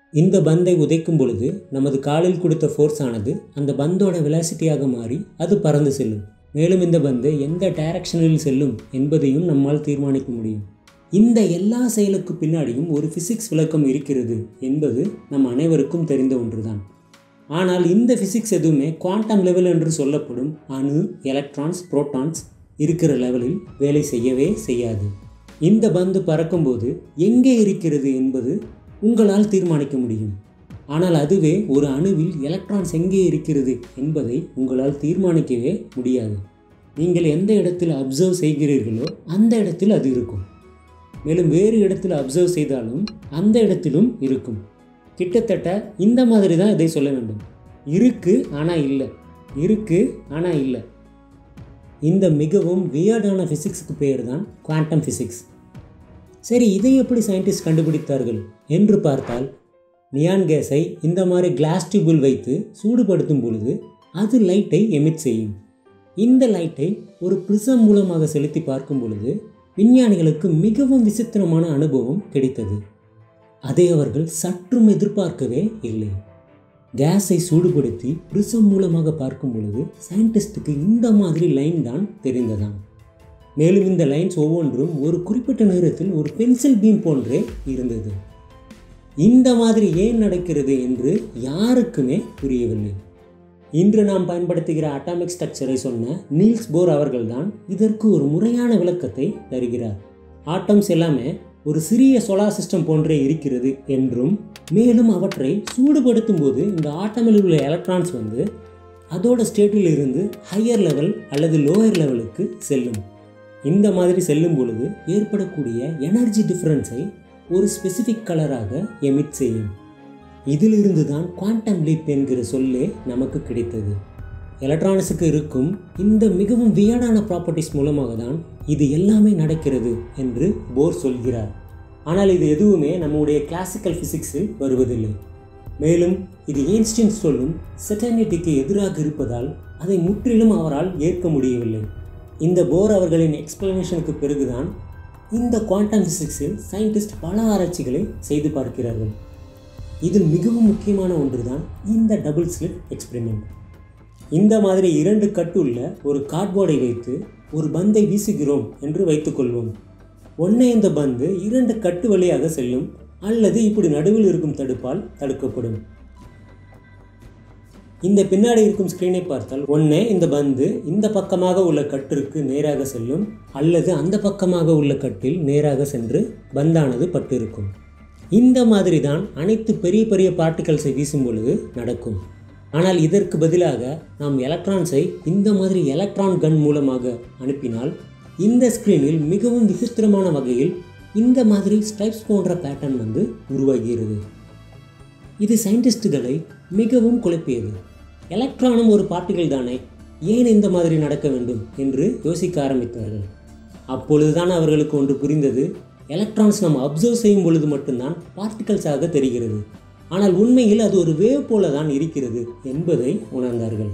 இந்த பந்தை உதைக்கும் பொழுது நமது காலில் கொடுத்த ஃபோர்ஸ் ஆனது அந்த பந்தோட வெலாசிட்டியாக மாறி அது பறந்து செல்லும் மேலும் இந்த பந்து எந்த டைரக்ஷனில் செல்லும் என்பதையும் நம்மால் தீர்மானிக்க முடியும் இந்த எல்லா செயலுக்கு பின்னாடியும் ஒரு ஃபிசிக்ஸ் விளக்கம் இருக்கிறது என்பது நம் அனைவருக்கும் தெரிந்த ஒன்றுதான் ஆனால் இந்த ஃபிசிக்ஸ் எதுவுமே குவாண்டம் லெவல் என்று சொல்லப்படும் அணு எலக்ட்ரான்ஸ் புரோட்டான்ஸ் இருக்கிற லெவலில் வேலை செய்யவே செய்யாது இந்த பந்து பறக்கும்போது எங்கே இருக்கிறது என்பது உங்களால் தீர்மானிக்க முடியும் ஆனால் அதுவே ஒரு அணுவில் எலக்ட்ரான்ஸ் எங்கே இருக்கிறது என்பதை உங்களால் தீர்மானிக்கவே முடியாது நீங்கள் எந்த இடத்தில் அப்சர்வ் செய்கிறீர்களோ அந்த இடத்தில் அது இருக்கும் மேலும் வேறு இடத்தில் அப்சர்வ் செய்தாலும் அந்த இடத்திலும் இருக்கும் கிட்டத்தட்ட இந்த மாதிரி தான் இதை சொல்ல வேண்டும் இருக்கு ஆனால் இல்லை இருக்கு ஆனால் இல்லை இந்த மிகவும் வியர்டான ஃபிசிக்ஸுக்கு பேர் தான் குவாண்டம் ஃபிசிக்ஸ் சரி இதை எப்படி சயின்டிஸ்ட் கண்டுபிடித்தார்கள் என்று பார்த்தால் நியான் கேஸை இந்த மாதிரி கிளாஸ் டியூபில் வைத்து சூடுபடுத்தும் பொழுது அது லைட்டை எமிட் செய்யும் இந்த லைட்டை ஒரு ப்ரிசம் மூலமாக செலுத்தி பார்க்கும் பொழுது விஞ்ஞானிகளுக்கு மிகவும் விசித்திரமான அனுபவம் கிடைத்தது அதை அவர்கள் சற்றும் எதிர்பார்க்கவே இல்லை கேஸை சூடுபடுத்தி ப்ரிசம் மூலமாக பார்க்கும் பொழுது சயின்டிஸ்ட்டுக்கு இந்த மாதிரி லைன் தான் தெரிந்ததாம் மேலும் இந்த லைன்ஸ் ஒவ்வொன்றும் ஒரு குறிப்பிட்ட நேரத்தில் ஒரு பென்சில் பீம் போன்றே இருந்தது இந்த மாதிரி ஏன் நடக்கிறது என்று யாருக்குமே புரியவில்லை இன்று நாம் பயன்படுத்துகிற அட்டாமிக் ஸ்ட்ரக்சரை சொன்ன நீல்ஸ் போர் அவர்கள்தான் இதற்கு ஒரு முறையான விளக்கத்தை தருகிறார் ஆட்டம்ஸ் எல்லாமே ஒரு சிறிய சோலார் சிஸ்டம் போன்றே இருக்கிறது என்றும் மேலும் அவற்றை சூடுபடுத்தும் போது இந்த ஆட்டமில் உள்ள எலக்ட்ரான்ஸ் வந்து அதோட ஸ்டேட்டில் இருந்து ஹையர் லெவல் அல்லது லோயர் லெவலுக்கு செல்லும் இந்த மாதிரி செல்லும் பொழுது ஏற்படக்கூடிய எனர்ஜி டிஃப்ரென்ஸை ஒரு ஸ்பெசிஃபிக் கலராக எமிட் செய்யும் இதிலிருந்து தான் குவாண்டம் லீப் என்கிற சொல்லே நமக்கு கிடைத்தது எலக்ட்ரானிக்ஸுக்கு இருக்கும் இந்த மிகவும் வியர்டான ப்ராப்பர்ட்டிஸ் மூலமாக தான் இது எல்லாமே நடக்கிறது என்று போர் சொல்கிறார் ஆனால் இது எதுவுமே நம்முடைய கிளாசிக்கல் ஃபிசிக்ஸில் வருவதில்லை மேலும் இது ஏன்ஸ்டின் சொல்லும் செட்டர்னிட்டிக்கு எதிராக இருப்பதால் அதை முற்றிலும் அவரால் ஏற்க முடியவில்லை இந்த போர் அவர்களின் எக்ஸ்பிளனேஷனுக்கு பிறகுதான் இந்த குவாண்டம் ஃபிசிக்ஸில் சயின்டிஸ்ட் பல ஆராய்ச்சிகளை செய்து பார்க்கிறார்கள் இதில் மிகவும் முக்கியமான ஒன்றுதான் இந்த டபுள் ஸ்லிட் எக்ஸ்பெரிமெண்ட் இந்த மாதிரி இரண்டு கட்டுள்ள ஒரு கார்ட்போர்டை வைத்து ஒரு பந்தை வீசுகிறோம் என்று வைத்துக்கொள்வோம் ஒன்றே இந்த பந்து இரண்டு கட்டு வழியாக செல்லும் அல்லது இப்படி நடுவில் இருக்கும் தடுப்பால் தடுக்கப்படும் இந்த பின்னாடி இருக்கும் ஸ்க்ரீனை பார்த்தால் ஒன்றே இந்த பந்து இந்த பக்கமாக உள்ள கட்டிற்கு நேராக செல்லும் அல்லது அந்த பக்கமாக உள்ள கட்டில் நேராக சென்று பந்தானது பட்டு இருக்கும் இந்த மாதிரி தான் அனைத்து பெரிய பெரிய பார்ட்டிகல்ஸை வீசும் பொழுது நடக்கும் ஆனால் இதற்கு பதிலாக நாம் எலக்ட்ரான்ஸை இந்த மாதிரி எலக்ட்ரான் கன் மூலமாக அனுப்பினால் இந்த ஸ்க்ரீனில் மிகவும் விசித்திரமான வகையில் இந்த மாதிரி ஸ்ட்ரைப்ஸ் போன்ற பேட்டர்ன் வந்து உருவாகிறது இது சயின்டிஸ்டுகளை மிகவும் குழப்பியது எலக்ட்ரானும் ஒரு பார்ட்டிகள் தானே ஏன் இந்த மாதிரி நடக்க வேண்டும் என்று யோசிக்க ஆரம்பித்தார்கள் அப்பொழுதுதான் அவர்களுக்கு ஒன்று புரிந்தது எலக்ட்ரான்ஸ் நம்ம அப்சர்வ் செய்யும் பொழுது மட்டும்தான் பார்ட்டிகல்ஸாக தெரிகிறது ஆனால் உண்மையில் அது ஒரு வேவ் போல தான் இருக்கிறது என்பதை உணர்ந்தார்கள்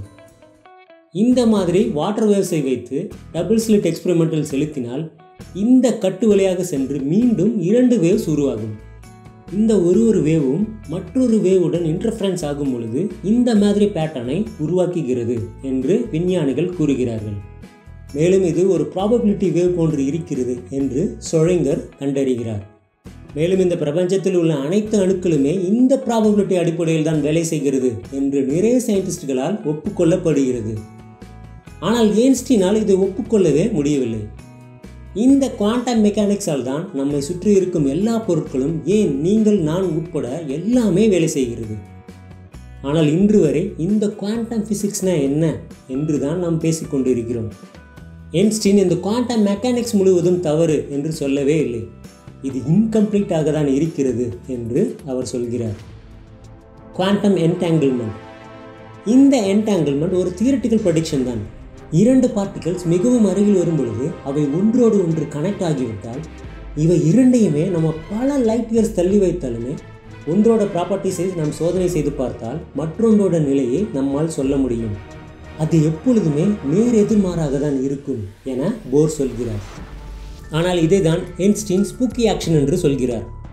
இந்த மாதிரி வாட்டர் வேவ்ஸை வைத்து டபுள் ஸ்லிட் எக்ஸ்பெரிமெண்டில் செலுத்தினால் இந்த கட்டு வழியாக சென்று மீண்டும் இரண்டு வேவ்ஸ் உருவாகும் இந்த ஒரு ஒரு வேவும் மற்றொரு வேவுடன் இன்டர்ஃபரன்ஸ் ஆகும் பொழுது இந்த மாதிரி பேட்டர்னை உருவாக்குகிறது என்று விஞ்ஞானிகள் கூறுகிறார்கள் மேலும் இது ஒரு ப்ராபபிலிட்டி வேவ் போன்று இருக்கிறது என்று சொழிங்கர் கண்டறிகிறார் மேலும் இந்த பிரபஞ்சத்தில் உள்ள அனைத்து அணுக்களுமே இந்த ப்ராபபிலிட்டி அடிப்படையில் தான் வேலை செய்கிறது என்று நிறைய சயின்டிஸ்டுகளால் ஒப்புக்கொள்ளப்படுகிறது ஆனால் ஏன்ஸ்டீனால் இதை ஒப்புக்கொள்ளவே முடியவில்லை இந்த குவாண்டம் மெக்கானிக்ஸால் தான் நம்மை சுற்றி இருக்கும் எல்லா பொருட்களும் ஏன் நீங்கள் நான் உட்பட எல்லாமே வேலை செய்கிறது ஆனால் இன்று வரை இந்த குவாண்டம் ஃபிசிக்ஸ்னா என்ன என்று தான் நாம் பேசிக்கொண்டிருக்கிறோம் என்ஸ்டீன் இந்த குவாண்டம் மெக்கானிக்ஸ் முழுவதும் தவறு என்று சொல்லவே இல்லை இது இன்கம்ப்ளீட்டாக தான் இருக்கிறது என்று அவர் சொல்கிறார் குவாண்டம் என்டாங்கிள்மெண்ட் இந்த என்டாங்கிள்மெண்ட் ஒரு தியரட்டிக்கல் ப்ரொடிக்ஷன் தான் இரண்டு பார்ட்டிகல்ஸ் மிகவும் அருகில் வரும் பொழுது அவை ஒன்றோடு ஒன்று கனெக்ட் ஆகிவிட்டால் இவை இரண்டையுமே நம்ம பல லைட் இயர்ஸ் தள்ளி வைத்தாலுமே ஒன்றோட ப்ராப்பர்ட்டிஸை நாம் சோதனை செய்து பார்த்தால் மற்றொன்றோட நிலையை நம்மால் சொல்ல முடியும் அது எப்பொழுதுமே நேர் எதிர்மாறாக தான் இருக்கும் என போர் சொல்கிறார் ஆனால் இதை தான் என்ஸ்டீன் ஸ்பூக்கி ஆக்ஷன் என்று சொல்கிறார்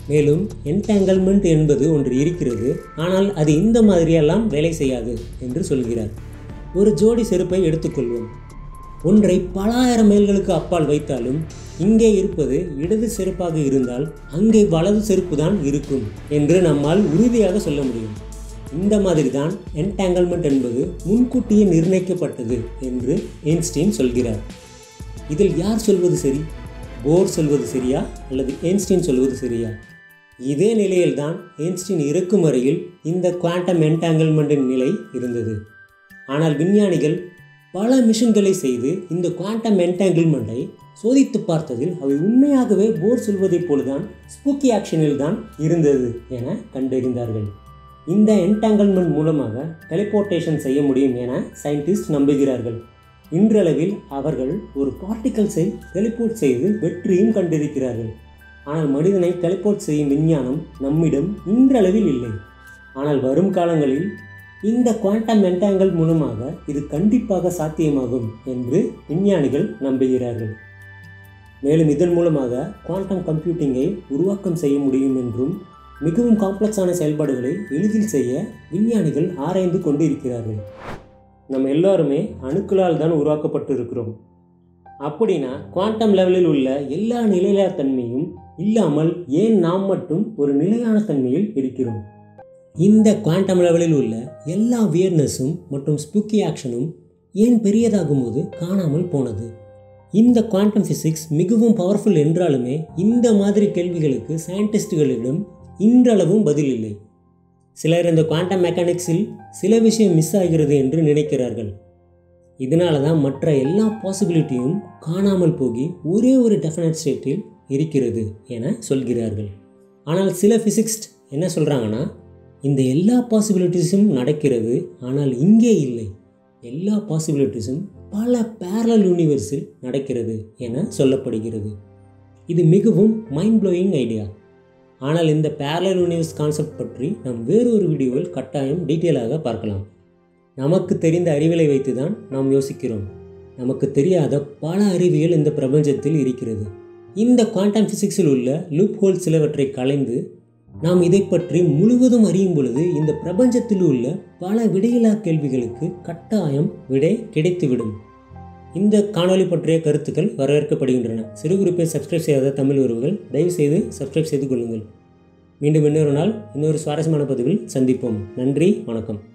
மேலும் என்டாங்கல்மெண்ட் என்பது ஒன்று இருக்கிறது ஆனால் அது இந்த மாதிரியெல்லாம் வேலை செய்யாது என்று சொல்கிறார் ஒரு ஜோடி செருப்பை எடுத்துக்கொள்வோம் ஒன்றை பல ஆயிரம் மைல்களுக்கு அப்பால் வைத்தாலும் இங்கே இருப்பது இடது செருப்பாக இருந்தால் அங்கே வலது செருப்பு தான் இருக்கும் என்று நம்மால் உறுதியாக சொல்ல முடியும் இந்த மாதிரி தான் என்டாங்கல்மெண்ட் என்பது முன்கூட்டியே நிர்ணயிக்கப்பட்டது என்று ஐன்ஸ்டீன் சொல்கிறார் இதில் யார் சொல்வது சரி போர் சொல்வது சரியா அல்லது ஐன்ஸ்டீன் சொல்வது சரியா இதே நிலையில்தான் ஐன்ஸ்டீன் இறக்கும் வரையில் இந்த குவாண்டம் என்டாங்கிள்மெண்ட்டின் நிலை இருந்தது ஆனால் விஞ்ஞானிகள் பல மிஷின்களை செய்து இந்த குவாண்டம் என்டாங்கிள்மெண்ட்டை சோதித்து பார்த்ததில் அவை உண்மையாகவே போர் சொல்வதைப் போலதான் ஸ்பூக்கி ஆக்ஷனில் தான் இருந்தது என கண்டறிந்தார்கள் இந்த என்டாங்கிள்மெண்ட் மூலமாக டெலிபோர்ட்டேஷன் செய்ய முடியும் என சயின்டிஸ்ட் நம்புகிறார்கள் இன்றளவில் அவர்கள் ஒரு பார்ட்டிகல்ஸை டெலிபோர்ட் செய்து வெற்றியும் கண்டிருக்கிறார்கள் ஆனால் மனிதனை டெலிபோர்ட் செய்யும் விஞ்ஞானம் நம்மிடம் இன்றளவில் இல்லை ஆனால் வரும் காலங்களில் இந்த குவாண்டம் என்டாங்கல் மூலமாக இது கண்டிப்பாக சாத்தியமாகும் என்று விஞ்ஞானிகள் நம்புகிறார்கள் மேலும் இதன் மூலமாக குவாண்டம் கம்ப்யூட்டிங்கை உருவாக்கம் செய்ய முடியும் என்றும் மிகவும் காம்ப்ளெக்ஸான செயல்பாடுகளை எளிதில் செய்ய விஞ்ஞானிகள் ஆராய்ந்து கொண்டு இருக்கிறார்கள் நம்ம எல்லாருமே அணுக்களால் தான் உருவாக்கப்பட்டு இருக்கிறோம் அப்படின்னா குவாண்டம் லெவலில் உள்ள எல்லா நிலையில்லா தன்மையும் இல்லாமல் ஏன் நாம் மட்டும் ஒரு நிலையான தன்மையில் இருக்கிறோம் இந்த குவாண்டம் லெவலில் உள்ள எல்லா வியர்னஸும் மற்றும் ஸ்பூக்கி ஆக்ஷனும் ஏன் பெரியதாகும் போது காணாமல் போனது இந்த குவாண்டம் ஃபிசிக்ஸ் மிகவும் பவர்ஃபுல் என்றாலுமே இந்த மாதிரி கேள்விகளுக்கு சயின்டிஸ்டுகளிடம் இன்றளவும் பதில் இல்லை சிலர் இந்த குவாண்டம் மெக்கானிக்ஸில் சில விஷயம் மிஸ் ஆகிறது என்று நினைக்கிறார்கள் இதனால தான் மற்ற எல்லா பாசிபிலிட்டியும் காணாமல் போகி ஒரே ஒரு டெஃபினட் ஸ்டேட்டில் இருக்கிறது என சொல்கிறார்கள் ஆனால் சில ஃபிசிக்ஸ்ட் என்ன சொல்கிறாங்கன்னா இந்த எல்லா பாசிபிலிட்டிஸும் நடக்கிறது ஆனால் இங்கே இல்லை எல்லா பாசிபிலிட்டிஸும் பல பேரலல் யூனிவர்ஸில் நடக்கிறது என சொல்லப்படுகிறது இது மிகவும் மைண்ட் ப்ளோயிங் ஐடியா ஆனால் இந்த பேரலல் யூனிவர்ஸ் கான்செப்ட் பற்றி நாம் வேறொரு வீடியோவில் கட்டாயம் டீட்டெயிலாக பார்க்கலாம் நமக்கு தெரிந்த அறிவியலை வைத்து தான் நாம் யோசிக்கிறோம் நமக்கு தெரியாத பல அறிவியல் இந்த பிரபஞ்சத்தில் இருக்கிறது இந்த குவாண்டம் ஃபிசிக்ஸில் உள்ள லூப் ஹோல் சிலவற்றை கலைந்து நாம் இதை பற்றி முழுவதும் அறியும் பொழுது இந்த பிரபஞ்சத்தில் உள்ள பல விடையில்லா கேள்விகளுக்கு கட்டாயம் விடை கிடைத்துவிடும் இந்த காணொளி பற்றிய கருத்துக்கள் வரவேற்கப்படுகின்றன சிறு குறிப்பை சப்ஸ்கிரைப் செய்யாத தமிழ் உறவுகள் தயவு செய்து சப்ஸ்கிரைப் செய்து கொள்ளுங்கள் மீண்டும் இன்னொரு நாள் இன்னொரு சுவாரஸ்யமான பதிவில் சந்திப்போம் நன்றி வணக்கம்